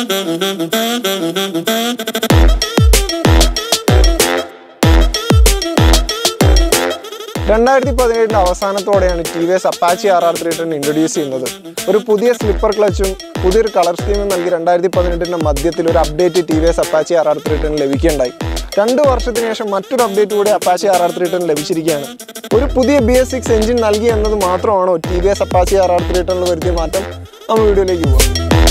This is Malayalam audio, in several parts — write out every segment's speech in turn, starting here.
രണ്ടായിരത്തി പതിനേഴിന്റെ അവസാനത്തോടെയാണ് T V S Apache R R three ten introduce ചെയ്യുന്നത് ഒരു പുതിയ സ്ലിപ്പർ ക്ലച്ചും പുതിയൊരു കളർ സ്കീമും നൽകി രണ്ടായിരത്തി പതിനെട്ടിന്റെ മധ്യത്തിൽ ഒരു update T V S Apache R R three ten ലഭിക്കുകയുണ്ടായി രണ്ട് വർഷത്തിന് ശേഷം മറ്റൊരു അപ്ഡേറ്റ് കൂടി Apache R R three ten ലഭിച്ചിരിക്കുകയാണ് ഒരു പുതിയ ബി എസ് സിക്സ് എഞ്ചിൻ നൽകി എന്നത് മാത്രമാണോ T V S Apache R R three ടെനിൽ വരുത്തിയ മാറ്റം നമ്മൾ വീഡിയോയിലേക്ക് പോകാം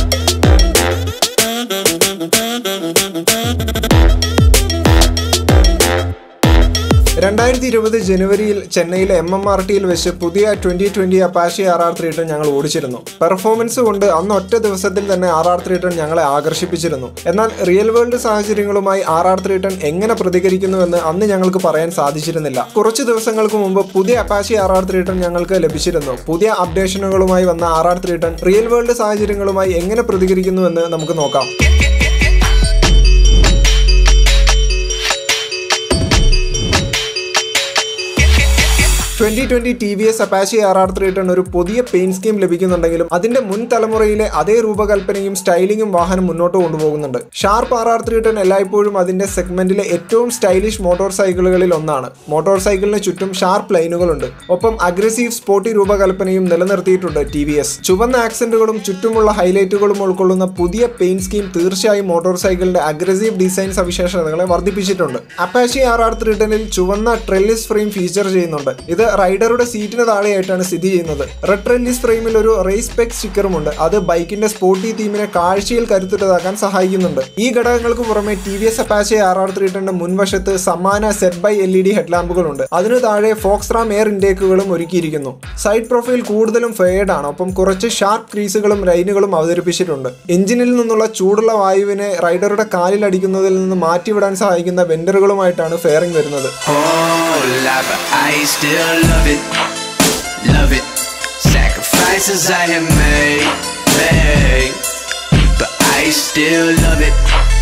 രണ്ടായിരത്തി ഇരുപത് ജനുവരിയിൽ ചെന്നൈയിലെ എം എം ആർ ടിയിൽ വെച്ച് പുതിയ twenty twenty Apache R R three ten ഞങ്ങൾ ഓടിച്ചിരുന്നു പെർഫോമൻസ് കൊണ്ട് അന്ന് ഒറ്റ ദിവസത്തിൽ തന്നെ ആർ ആർ ത്രീ ടെൻ ഞങ്ങളെ ആകർഷിപ്പിച്ചിരുന്നു എന്നാൽ റിയൽ വേൾഡ് സാഹചര്യങ്ങളുമായി ആർ ആർ ത്രീ ടെൻ എങ്ങനെ പ്രതികരിക്കുന്നുവെന്ന് അന്ന് ഞങ്ങൾക്ക് പറയാൻ സാധിച്ചിരുന്നില്ല കുറച്ച് ദിവസങ്ങൾക്ക് മുമ്പ് പുതിയ Apache R R three ten ഞങ്ങൾക്ക് ലഭിച്ചിരുന്നു പുതിയ അപ്ഡേഷനുകളുമായി വന്ന R R three ten real world സാഹചര്യങ്ങളുമായി എങ്ങനെ പ്രതികരിക്കുന്നുവെന്ന് നമുക്ക് നോക്കാം twenty twenty T V S Apache R R three ten ഒരു പുതിയ പെയിന്റ് സ്കീം ലഭിക്കുന്നുണ്ടെങ്കിലും അതിന്റെ മുൻ തലമുറയിലെ അതേ രൂപകൽപ്പനയും സ്റ്റൈലിംഗും വാഹനം മുന്നോട്ട് കൊണ്ടുപോകുന്നുണ്ട് sharp R R three ten എല്ലായ്പ്പോഴും അതിന്റെ സെഗ്മെന്റിലെ ഏറ്റവും സ്റ്റൈലിഷ് മോട്ടോർ സൈക്കിളുകളിൽ ഒന്നാണ് മോട്ടോർ സൈക്കിളിന് ചുറ്റും ഷാർപ്പ് ലൈനുകളുണ്ട് ഒപ്പം അഗ്രസീവ് സ്പോർട്ടി രൂപകൽപ്പനയും നിലനിർത്തിയിട്ടുണ്ട് ടി വി എസ് ചുവന്ന ആക്സന്റുകളും ചുറ്റുമുള്ള ഹൈലൈറ്റുകളും ഉൾക്കൊള്ളുന്ന പുതിയ പെയിന്റ് സ്കീം തീർച്ചയായും മോട്ടോർ സൈക്കിളിന്റെ അഗ്രസീവ് ഡിസൈൻ സവിശേഷതകളെ വർദ്ധിപ്പിച്ചിട്ടുണ്ട് അപ്പാച്ചി ആർ ആർ ത്രീ ടെനിൽ ചുവന്ന ട്രെല്ലിസ് ഫ്രെയിം ഫീച്ചർ ചെയ്യുന്നുണ്ട് ഇത് റൈഡറുടെ സീറ്റിന് താഴെയായിട്ടാണ് സ്ഥിതി ചെയ്യുന്നത് റെഡ് ട്രെല്ലിസ് ഫ്രെയിമിൽ ഒരു റേസ് പെക് സ്റ്റിക്കറുമുണ്ട് അത് ബൈക്കിന്റെ സ്പോർട്ടി തീമിനെ കാഴ്ചയിൽ കരുത്തുറ്റതാക്കാൻ സഹായിക്കുന്നുണ്ട് ഈ ഘടകങ്ങൾക്ക് പുറമെ T V S Apache R R three ടെന്റെ മുൻവശത്ത് സമാന set bi L E D ഹെഡ്ലാമ്പുകളുണ്ട് അതിനു താഴെ ഫോക്സ്റാം എയർ ഇൻടേക്കുകളും ഒരുക്കിയിരിക്കുന്നു സൈഡ് പ്രൊഫൈൽ കൂടുതലും ഫെയർഡ് ആണ് ഒപ്പം കുറച്ച് ഷാർപ്പ് ക്രീസുകളും ലൈനുകളും അവതരിപ്പിച്ചിട്ടുണ്ട് എഞ്ചിനിൽ നിന്നുള്ള ചൂടുള്ള വായുവിനെ റൈഡറുടെ കാലിൽ അടിക്കുന്നതിൽ നിന്ന് മാറ്റിവിടാൻ സഹായിക്കുന്ന വെൻഡറുകളുമായിട്ടാണ് ഫെയറിംഗ് വരുന്നത് Oh, life, but I still love it, love it. Sacrifices I have made, made, but I still love it,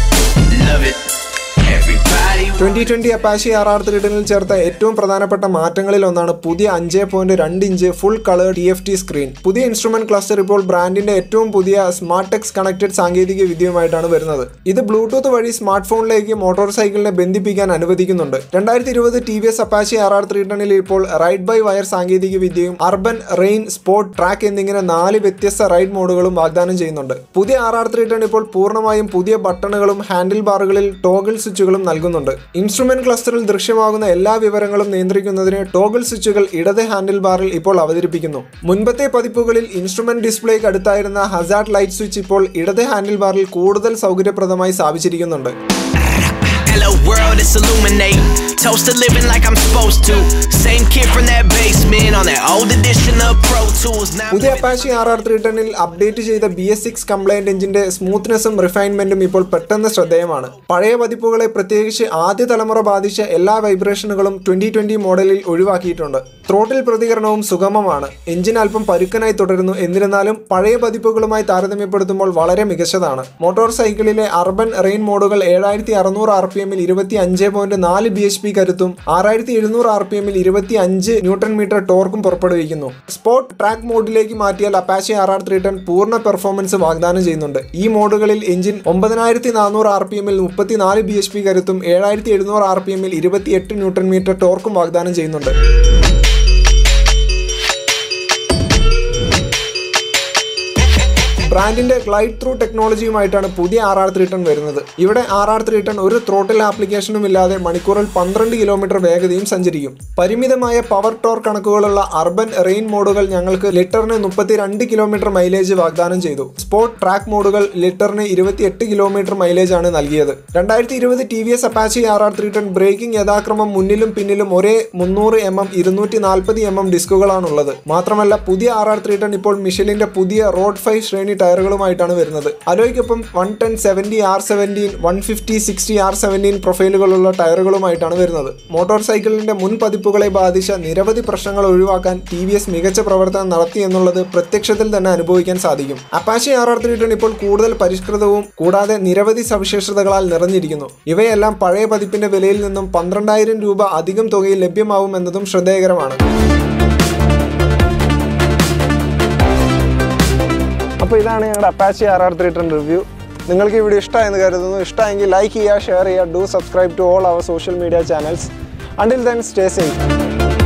love it. Everybody. Twenty twenty Apache R R ത്രീഡനിൽ ചേർത്ത ഏറ്റവും പ്രധാനപ്പെട്ട മാറ്റങ്ങളിൽ ഒന്നാണ് പുതിയ അഞ്ച് പോയിന്റ് രണ്ട് inch full colour T F T screen പുതിയ ഇൻസ്ട്രുമെന്റ് ക്ലസ്റ്റർ ഇപ്പോൾ ബ്രാൻഡിന്റെ ഏറ്റവും പുതിയ സ്മാർട്ട് ടെക്സ് കണക്റ്റഡ് സാങ്കേതിക വിദ്യയുമായിട്ടാണ് വരുന്നത് ഇത് ബ്ലൂടൂത്ത് വഴി സ്മാർട്ട് ഫോണിലേക്ക് മോട്ടോർ സൈക്കിളിനെ ബന്ധിപ്പിക്കാൻ അനുവദിക്കുന്നുണ്ട് രണ്ടായിരത്തി ഇരുപത് T V S Apache R R ത്രീഡനിൽ ഇപ്പോൾ റൈഡ് ബൈ വയർ സാങ്കേതിക വിദ്യയും അർബൻ റെയിൻ സ്പോർട്ട് ട്രാക്ക് എന്നിങ്ങനെ നാല് വ്യത്യസ്ത റൈഡ് മോഡുകളും വാഗ്ദാനം ചെയ്യുന്നുണ്ട് പുതിയ ആർ ആർ ത്രീ ടെൻ ഇപ്പോൾ പൂർണ്ണമായും പുതിയ ബട്ടണുകളും ഹാൻഡിൽ ബാറുകളിൽ ടോഗിൾ സ്വിച്ചുകളും നൽകുന്നുണ്ട് ഇൻസ്ട്രുമെന്റ് ക്ലസ്റ്ററിൽ ദൃശ്യമാകുന്ന എല്ലാ വിവരങ്ങളും നിയന്ത്രിക്കുന്നതിന് ടോഗിൾ സ്വിച്ചുകൾ ഇടത് ഹാൻഡിൽ ബാറിൽ ഇപ്പോൾ അവതരിപ്പിക്കുന്നു മുൻപത്തെ പതിപ്പുകളിൽ ഇൻസ്ട്രുമെന്റ് ഡിസ്പ്ലേക്ക് അടുത്തായിരുന്ന ഹസാർഡ് ലൈറ്റ് സ്വിച്ച് ഇപ്പോൾ ഇടത് ഹാൻഡിൽ ബാറിൽ കൂടുതൽ സൗകര്യപ്രദമായി സ്ഥാപിച്ചിരിക്കുന്നുണ്ട് Hello world, it's illuminate. Toast to living like I'm supposed to. Same kid from that basement on that old edition of Pro Tools. Now പുതിയ അപ്പാച്ചി ആർ ആർ ത്രീ ടെന്നിൽ അപ്ഡേറ്റ് ചെയ്ത ബി എസ് സിക്സ് കംപ്ലൈന്റ് എഞ്ചിന്റെ സ്മൂത്ത്നെസ്സും റിഫൈൻമെന്റും ഇപ്പോൾ പെട്ടെന്ന് ശ്രദ്ധേയമാണ് പഴയ പതിപ്പുകളെ പ്രത്യേകിച്ച് ആദ്യ തലമുറ ബാധിച്ച എല്ലാ വൈബ്രേഷനുകളും ട്വന്റി ട്വന്റി മോഡലിൽ ഒഴിവാക്കിയിട്ടുണ്ട് ത്രോട്ടിൽ പ്രതികരണവും സുഗമമാണ് എഞ്ചിൻ അല്പം പരുക്കനായി തുടരുന്നു എന്നിരുന്നാലും പഴയ പതിപ്പുകളുമായി താരതമ്യപ്പെടുത്തുമ്പോൾ വളരെ മികച്ചതാണ് മോട്ടോർ സൈക്കിളിലെ അർബൻ റെയിൻ മോഡുകൾ ഏഴായിരത്തി അറുന്നൂറ് ആർ പി എമ്മിൽ ഇരുപത്തി അഞ്ച് പോയിന്റ് നാല് ബി എച്ച് പി കരുത്തും ആറായിരത്തി എഴുന്നൂറ് ആർ പി എമ്മിൽ ഇരുപത്തി അഞ്ച് ന്യൂട്ടൺ മീറ്റർ ടോർക്കും പുറപ്പെടുവിക്കുന്നു സ്പോർട്ട് ട്രാക്ക് മോഡിലേക്ക് മാറ്റിയാൽ Apache R R three ten പൂർണ്ണ പെർഫോമൻസ് വാഗ്ദാനം ചെയ്യുന്നുണ്ട് ഈ മോഡുകളിൽ എഞ്ചിൻ ഒമ്പതിനായിരത്തി നാനൂറ് ആർ പി എമ്മിൽ മുപ്പത്തിനാല് ബി എച്ച് പി കരുത്തും ഏഴായിരത്തി എഴുന്നൂറ് ആർ പി എമ്മിൽ ഇരുപത്തി എട്ട് ന്യൂട്ടൺ മീറ്റർ ടോർക്കും വാഗ്ദാനം ചെയ്യുന്നുണ്ട് ബ്രാൻഡിന്റെ ഗ്ലൈഡ് ത്രൂ ടെക്നോളജിയുമായിട്ടാണ് പുതിയ ആർ ആർ ത്രീ ടൺ വരുന്നത് ഇവിടെ ആർ ആർ ത്രീ ടൺ ഒരു ത്രോട്ടിൽ ആപ്ലിക്കേഷനും ഇല്ലാതെ മണിക്കൂറിൽ പന്ത്രണ്ട് കിലോമീറ്റർ വേഗതയും സഞ്ചരിക്കും പരിമിതമായ പവർ ടോർ കണക്കുകളുള്ള അർബൻ റെയിൻ മോഡുകൾ ഞങ്ങൾക്ക് ലിറ്ററിന് മുപ്പത്തിരണ്ട് കിലോമീറ്റർ മൈലേജ് വാഗ്ദാനം ചെയ്തു സ്പോർട്ട് ട്രാക്ക് മോഡുകൾ ലിറ്ററിന് ഇരുപത്തിയെട്ട് കിലോമീറ്റർ മൈലേജ് ആണ് നൽകിയത് രണ്ടായിരത്തി ഇരുപത് T V S Apache R R three ten braking യഥാക്രമം മുന്നിലും പിന്നിലും ഒരേ മുന്നൂറ് എം എം ഇരുന്നൂറ്റി നാൽപ്പത് എം എം ഡിസ്കുകളാണുള്ളത് മാത്രമല്ല പുതിയ ആർ ആർ ത്രീ ടൺ ഇപ്പോൾ മിഷലിന്റെ പുതിയ റോഡ് ഫൈവ് ശ്രേണി ടയറുകളുമായിട്ടാണ് വരുന്നത് അലോയ്ക്കൊപ്പം one ten seventy R seventeen one fifty sixty R seventeen പ്രൊഫൈലുകളുള്ള ടയറുകളുമായിട്ടാണ് വരുന്നത് മോട്ടോർ സൈക്കിളിന്റെ മുൻ പതിപ്പുകളെ ബാധിച്ച നിരവധി പ്രശ്നങ്ങൾ ഒഴിവാക്കാൻ ടി വി എസ് മികച്ച പ്രവർത്തനം നടത്തി എന്നുള്ളത് പ്രത്യക്ഷത്തിൽ തന്നെ അനുഭവിക്കാൻ സാധിക്കും Apache R R three ten ഇപ്പോൾ കൂടുതൽ പരിഷ്കൃതവും കൂടാതെ നിരവധി സവിശേഷതകളാൽ നിറഞ്ഞിരിക്കുന്നു ഇവയെല്ലാം പഴയ പതിപ്പിന്റെ വിലയിൽ നിന്നും പന്ത്രണ്ടായിരം രൂപ അധികം തുകയിൽ ലഭ്യമാവും എന്നതും ശ്രദ്ധേയകരമാണ് അപ്പോൾ ഇതാണ് ഞങ്ങളുടെ Apache R R three ten review നിങ്ങൾക്ക് ഈ വീഡിയോ ഇഷ്ടമായെന്ന് കരുതുന്നു ഇഷ്ടമായെങ്കിൽ ലൈക്ക് ചെയ്യുക ഷെയർ ചെയ്യുക do subscribe to all our social media channels until then stay safe